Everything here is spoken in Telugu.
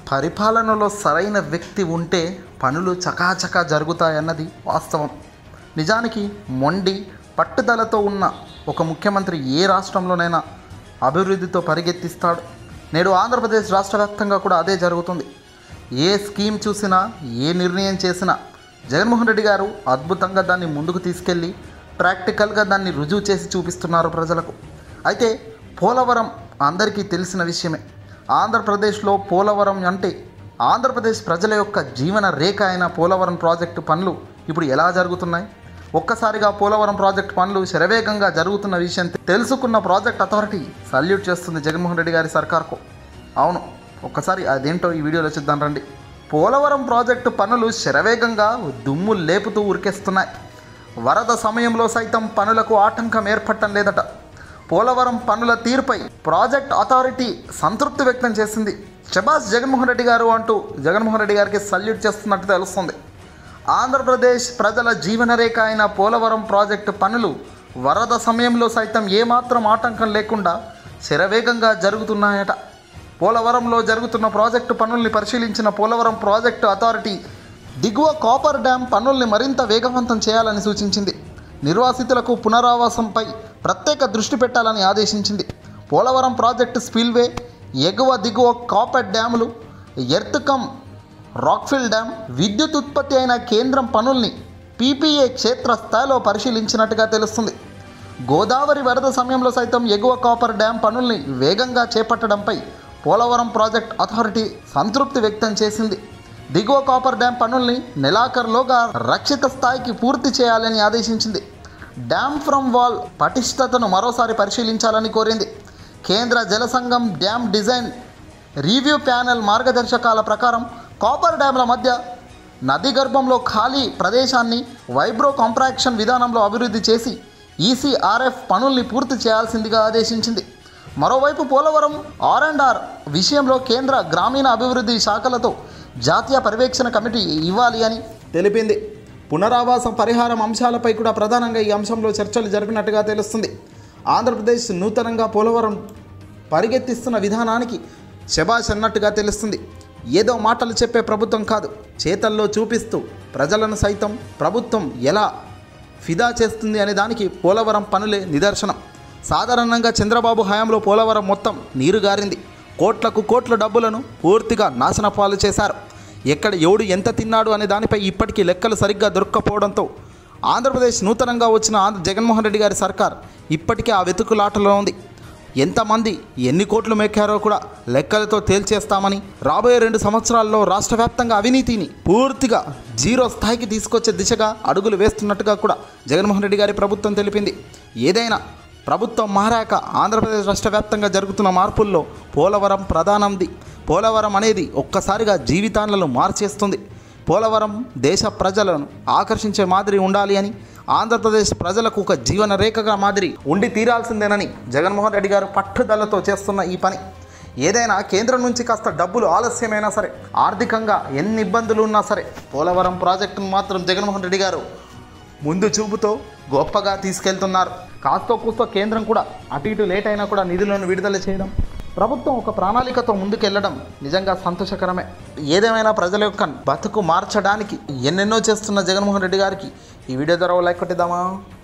పరిపాలనలో సరైన వ్యక్తి ఉంటే పనులు చకాచకా జరుగుతాయన్నది వాస్తవం నిజానికి మొండి పట్టుదలతో ఉన్న ఒక ముఖ్యమంత్రి ఏ రాష్ట్రంలోనైనా అభివృద్ధితో పరిగెత్తిస్తాడు నేడు ఆంధ్రప్రదేశ్ రాష్ట్ర వ్యాప్తంగా కూడా అదే జరుగుతుంది ఏ స్కీమ్ చూసినా ఏ నిర్ణయం చేసినా జగన్మోహన్ రెడ్డి గారు అద్భుతంగా దాన్ని ముందుకు తీసుకెళ్ళి ప్రాక్టికల్గా దాన్ని రుజువు చేసి చూపిస్తున్నారు ప్రజలకు అయితే పోలవరం అందరికీ తెలిసిన విషయమే ఆంధ్రప్రదేశ్లో పోలవరం అంటే ఆంధ్రప్రదేశ్ ప్రజల యొక్క జీవన రేఖ అయిన పోలవరం ప్రాజెక్టు పనులు ఇప్పుడు ఎలా జరుగుతున్నాయి ఒక్కసారిగా పోలవరం ప్రాజెక్టు పనులు శరవేగంగా జరుగుతున్న విషయం తెలుసుకున్న ప్రాజెక్ట్ అథారిటీ సల్యూట్ చేస్తుంది జగన్మోహన్ రెడ్డి గారి సర్కార్కు అవును ఒక్కసారి అదేంటో ఈ వీడియోలో చూద్దాం రండి పోలవరం ప్రాజెక్టు పనులు శరవేగంగా దుమ్ము లేపుతూ ఉరికేస్తున్నాయి వరద సమయంలో సైతం పనులకు ఆటంకం ఏర్పడటం లేదట పోలవరం పనుల తీరుపై ప్రాజెక్ట్ అథారిటీ సంతృప్తి వ్యక్తం చేసింది శబాస్ జగన్మోహన్ రెడ్డి గారు అంటూ జగన్మోహన్ రెడ్డి గారికి సల్యూట్ చేస్తున్నట్టు తెలుస్తుంది ఆంధ్రప్రదేశ్ ప్రజల జీవనరేఖ అయిన పోలవరం ప్రాజెక్టు పనులు వరద సమయంలో సైతం ఏమాత్రం ఆటంకం లేకుండా శరవేగంగా జరుగుతున్నాయట పోలవరంలో జరుగుతున్న ప్రాజెక్టు పనుల్ని పరిశీలించిన పోలవరం ప్రాజెక్టు అథారిటీ దిగువ కాపర్ డ్యాం పనుల్ని మరింత వేగవంతం చేయాలని సూచించింది నిర్వాసితులకు పునరావాసంపై ప్రత్యేక దృష్టి పెట్టాలని ఆదేశించింది పోలవరం ప్రాజెక్టు స్పిల్వే ఎగువ దిగువ కాపర్ డ్యాములు ఎర్త్ కమ్ రాక్ఫిల్ డ్యామ్ విద్యుత్ ఉత్పత్తి అయిన కేంద్రం పనుల్ని పీపీఏ క్షేత్రస్థాయిలో పరిశీలించినట్టుగా తెలుస్తుంది గోదావరి వరద సమయంలో సైతం ఎగువ కాపర్ డ్యామ్ పనుల్ని వేగంగా చేపట్టడంపై పోలవరం ప్రాజెక్ట్ అథారిటీ సంతృప్తి వ్యక్తం చేసింది దిగువ కాపర్ డ్యామ్ పనుల్ని నెలాఖరులోగా రక్షిత స్థాయికి పూర్తి చేయాలని ఆదేశించింది డ్యామ్ ఫ్రమ్ వాల్ పటిష్టతను మరోసారి పరిశీలించాలని కోరింది కేంద్ర జల సంఘం డ్యామ్ డిజైన్ రివ్యూ ప్యానెల్ మార్గదర్శకాల ప్రకారం కాపర్ డ్యామ్ల మధ్య నది గర్భంలో ఖాళీ ప్రదేశాన్ని వైబ్రో కాంప్రాక్షన్ విధానంలో అభివృద్ధి చేసి ఈసీఆర్ఎఫ్ పనుల్ని పూర్తి చేయాల్సిందిగా ఆదేశించింది మరోవైపు పోలవరం ఆర్ అండ్ ఆర్ విషయంలో కేంద్ర గ్రామీణ అభివృద్ధి శాఖలతో జాతీయ పర్యవేక్షణ కమిటీ ఇవ్వాలి అని తెలిపింది పునరావాస పరిహారం అంశాలపై కూడా ప్రధానంగా ఈ అంశంలో చర్చలు జరిపినట్టుగా తెలుస్తుంది ఆంధ్రప్రదేశ్ నూతనంగా పోలవరం పరిగెత్తిస్తున్న విధానానికి శబాష్ అన్నట్టుగా తెలుస్తుంది ఏదో మాటలు చెప్పే ప్రభుత్వం కాదు చేతల్లో చూపిస్తూ ప్రజలను సైతం ప్రభుత్వం ఎలా ఫిదా చేస్తుంది అనే దానికి పోలవరం పనులే నిదర్శనం సాధారణంగా చంద్రబాబు హయాంలో పోలవరం మొత్తం నీరు గారింది కోట్లకు కోట్ల డబ్బులను పూర్తిగా నాశనపాలు చేశారు ఎక్కడ ఎవడు ఎంత తిన్నాడు అనే దానిపై ఇప్పటికీ లెక్కలు సరిగ్గా దొరక్కపోవడంతో ఆంధ్రప్రదేశ్ నూతనంగా వచ్చిన ఆంధ్ర జగన్మోహన్ రెడ్డి గారి సర్కార్ ఇప్పటికే ఆ వెతుకులాటలో ఉంది ఎంతమంది ఎన్ని కోట్లు మెక్కారో కూడా లెక్కలతో తేల్చేస్తామని రాబోయే రెండు సంవత్సరాల్లో రాష్ట్ర వ్యాప్తంగా అవినీతిని పూర్తిగా జీరో స్థాయికి తీసుకొచ్చే దిశగా అడుగులు వేస్తున్నట్టుగా కూడా జగన్మోహన్ రెడ్డి గారి ప్రభుత్వం తెలిపింది ఏదైనా ప్రభుత్వం మారాక ఆంధ్రప్రదేశ్ రాష్ట్ర వ్యాప్తంగా జరుగుతున్న మార్పుల్లో పోలవరం ప్రధానంది పోలవరం అనేది ఒక్కసారిగా జీవితాలను మార్చేస్తుంది పోలవరం దేశ ప్రజలను ఆకర్షించే మాదిరి ఉండాలి అని ఆంధ్రప్రదేశ్ ప్రజలకు ఒక జీవన రేఖగా మాదిరి ఉండి తీరాల్సిందేనని జగన్మోహన్ రెడ్డి గారు పట్టుదలతో చేస్తున్న ఈ పని ఏదైనా కేంద్రం నుంచి కాస్త డబ్బులు ఆలస్యమైనా సరే ఆర్థికంగా ఎన్ని ఇబ్బందులు ఉన్నా సరే పోలవరం ప్రాజెక్టును మాత్రం జగన్మోహన్ రెడ్డి గారు ముందు చూపుతో గొప్పగా తీసుకెళ్తున్నారు కాస్తో కూస్తో కేంద్రం కూడా అటు ఇటు లేట్ అయినా కూడా నిధులను విడుదల చేయడం ప్రభుత్వం ఒక ప్రణాళికతో ముందుకెళ్లడం నిజంగా సంతోషకరమే ఏదేమైనా ప్రజల యొక్క బతుకు మార్చడానికి ఎన్నెన్నో చేస్తున్న జగన్మోహన్ రెడ్డి గారికి ఈ వీడియో ద్వారా ఓ లైక్ కొట్టిద్దామా